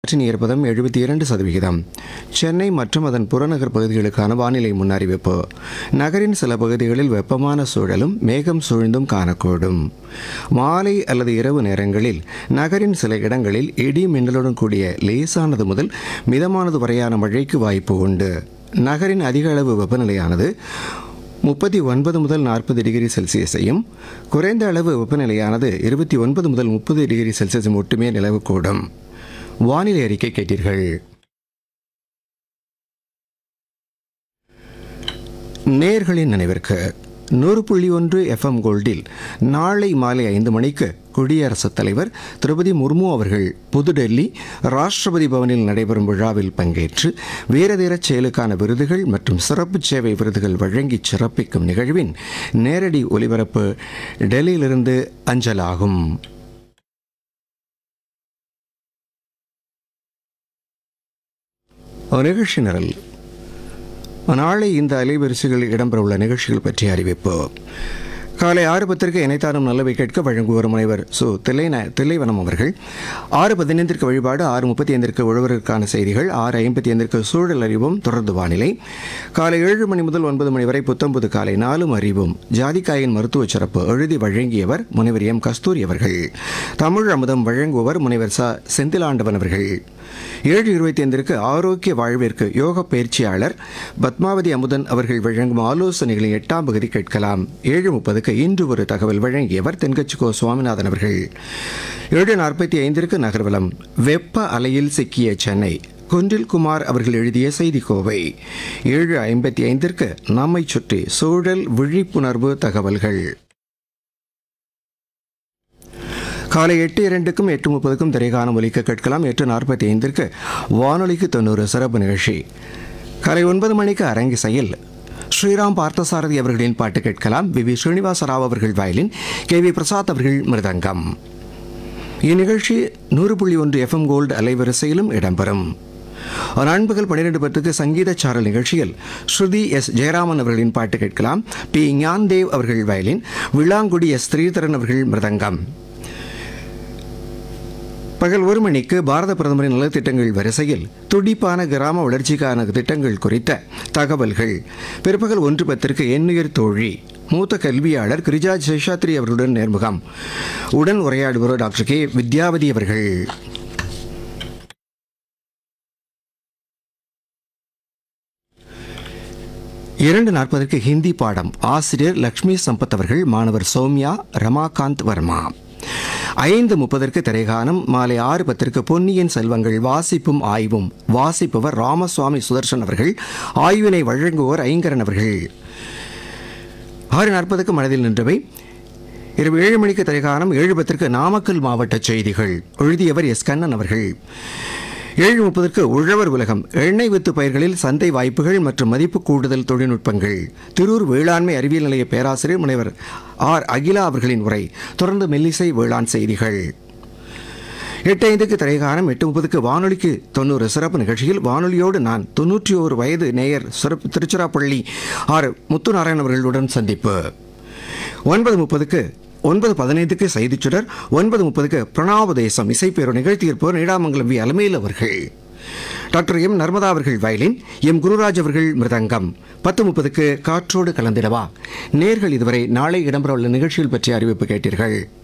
காற்றின் ஈரப்பதம் எழுபத்தி இரண்டு சதவிகிதம் சென்னை மற்றும் அதன் புறநகர் பகுதிகளுக்கான வானிலை முன்னறிவிப்பு நகரின் சில பகுதிகளில் வெப்பமான சூழலும் மேகம் சூழ்ந்தும் காணக்கூடும் மாலை அல்லது இரவு நேரங்களில் நகரின் சில இடங்களில் இடி மின்னலுடன் கூடிய லேசானது முதல் மிதமானது வரையான மழைக்கு வாய்ப்பு உண்டு நகரின் அதிக அளவு வெப்பநிலையானது முப்பத்தி ஒன்பது முதல் நாற்பது டிகிரி செல்சியஸையும் குறைந்த அளவு வெப்பநிலையானது இருபத்தி ஒன்பது முதல் முப்பது டிகிரி செல்சியஸ் மட்டுமே நிலவக்கூடும் வானிலை அறிக்கை கேட்டீர்கள் நேர்களின் நினைவிற்கு நூறு புள்ளி ஒன்று எஃப்எம் கோல்டில் நாளை மாலை ஐந்து மணிக்கு குடியரசுத் தலைவர் திரௌபதி முர்மு அவர்கள் புதுடெல்லி ராஷ்டிரபதி பவனில் நடைபெறும் விழாவில் பங்கேற்று வீரதீரச் செயலுக்கான விருதுகள் மற்றும் சிறப்பு சேவை விருதுகள் வழங்கி சிறப்பிக்கும் நிகழ்வின் நேரடி ஒலிபரப்பு டெல்லியிலிருந்து அஞ்சலாகும் நிகழ்ச்சி நிரல் நாளை இந்த அலைவரிசைகளில் இடம்பெறவுள்ள நிகழ்ச்சிகள் பற்றிய அறிவிப்பு காலை ஆறு பத்திற்கு இணைத்தாரும் நல்லவை கேட்க வழங்குவோர் முனைவர் சு தில்லைன தில்லைவனம் அவர்கள் ஆறு பதினைந்திற்கு வழிபாடு ஆறு முப்பத்தி ஐந்திற்கு உழவருக்கான செய்திகள் ஆறு ஐம்பத்தி ஐந்திற்கு சூழல் அறிவும் தொடர்ந்து வானிலை காலை ஏழு மணி முதல் ஒன்பது மணி வரை புத்தம்புது காலை நாலும் அறிவும் ஜாதிக்காயின் மருத்துவ சிறப்பு எழுதி வழங்கியவர் முனைவர் எம் கஸ்தூரி அவர்கள் தமிழ் அமுதம் வழங்குபவர் முனைவர் ச செந்திலாண்டவன் அவர்கள் ஏழு இருபத்தி ஐந்திற்கு ஆரோக்கிய வாழ்விற்கு யோக பயிற்சியாளர் பத்மாவதி அமுதன் அவர்கள் வழங்கும் ஆலோசனைகளின் எட்டாம் பகுதி கேட்கலாம் ஏழு முப்பதுக்கு இன்று ஒரு தகவல் வழங்கியவர் தென்கட்சி கோ சுவாமிநாதன் அவர்கள் ஏழு நாற்பத்தி ஐந்திற்கு நகர்வலம் வெப்ப அலையில் சிக்கிய சென்னை குன்றில் குமார் அவர்கள் எழுதிய செய்தி கோவை ஏழு ஐம்பத்தி ஐந்திற்கு நம்மை சுற்றி சூழல் விழிப்புணர்வு தகவல்கள் காலை எட்டு இரண்டுக்கும் எட்டு முப்பதுக்கும் திரைகாணம் ஒலிக்க கேட்கலாம் எட்டு நாற்பத்தி ஐந்திற்கு வானொலிக்கு தொண்ணூறு சிறப்பு நிகழ்ச்சி காலை ஒன்பது மணிக்கு அரங்கிசையில் ஸ்ரீராம் பார்த்தசாரதி அவர்களின் பாட்டு கேட்கலாம் வி வி ஸ்ரீனிவாச ராவ் அவர்கள் வயலின் கே வி பிரசாத் அவர்கள் மிருதங்கம் இந்நிகழ்ச்சி நூறு புள்ளி ஒன்று எஃப்எம் கோல்டு அலைவரிசையிலும் இடம்பெறும் நண்பகல் பன்னிரெண்டு பத்துக்கு சங்கீத சாரல் நிகழ்ச்சியில் ஸ்ருதி எஸ் ஜெயராமன் அவர்களின் பாட்டு கேட்கலாம் பி ஞான்தேவ் அவர்கள் வயலின் விளாங்குடி எஸ் ஸ்ரீதரன் அவர்கள் மிருதங்கம் பகல் ஒரு மணிக்கு பாரத பிரதமரின் நலத்திட்டங்கள் வரிசையில் துடிப்பான கிராம வளர்ச்சிக்கான திட்டங்கள் குறித்த தகவல்கள் பிற்பகல் ஒன்று பத்திற்கு எண்ணுயிர் தோழி மூத்த கல்வியாளர் கிரிஜா சேஷாத்ரி அவர்களுடன் நேர்முகம் உடன் உரையாடுபவர் டாக்டர் கே வித்யாவதி அவர்கள் இரண்டு நாற்பதற்கு ஹிந்தி பாடம் ஆசிரியர் லக்ஷ்மி சம்பத் அவர்கள் மாணவர் சௌமியா ரமாகாந்த் வர்மா ஐந்து முப்பதற்கு திரைகானம் மாலை ஆறு பத்திற்கு பொன்னியின் செல்வங்கள் வாசிப்பும் ஆய்வும் வாசிப்பவர் ராமசுவாமி சுதர்சன் அவர்கள் ஆய்வினை வழங்குவோர் ஐங்கரன் அவர்கள் ஆறு நாற்பதுக்கு மனதில் நின்றவை இரவு ஏழு மணிக்கு திரைகானம் ஏழு பத்திற்கு நாமக்கல் மாவட்ட செய்திகள் எழுதியவர் எஸ் கண்ணன் அவர்கள் ஏழு முப்பதற்கு உழவர் உலகம் எண்ணெய் வித்து பயிர்களில் சந்தை வாய்ப்புகள் மற்றும் மதிப்பு கூடுதல் தொழில்நுட்பங்கள் திருூர் வேளாண்மை அறிவியல் நிலைய பேராசிரியர் முனைவர் ஆர் அகிலா அவர்களின் உரை தொடர்ந்து மெல்லிசை வேளாண் செய்திகள் எட்டு ஐந்துக்கு திரைகாரம் எட்டு முப்பதுக்கு வானொலிக்கு தொண்ணூறு சிறப்பு நிகழ்ச்சியில் வானொலியோடு நான் தொன்னூற்றி ஓரு வயது நேயர் சிறப்பு திருச்சிராப்பள்ளி ஆர் முத்துநாராயணன் அவர்களுடன் சந்திப்பு ஒன்பது முப்பதுக்கு ஒன்பது பதினைந்துக்கு செய்திச்சுடர் ஒன்பது முப்பதுக்கு பிரணாபதேசம் இசைப்பேரோ நிகழ்த்தியிருப்போர் நீடாமங்கலம் வி அலமேல் அவர்கள் டாக்டர் எம் நர்மதா அவர்கள் வயலின் எம் குருராஜ் அவர்கள் மிருதங்கம் பத்து முப்பதுக்கு காற்றோடு கலந்திடவா நேர்கள் இதுவரை நாளை இடம்பெறவுள்ள நிகழ்ச்சிகள் பற்றிய அறிவிப்பு கேட்டீர்கள்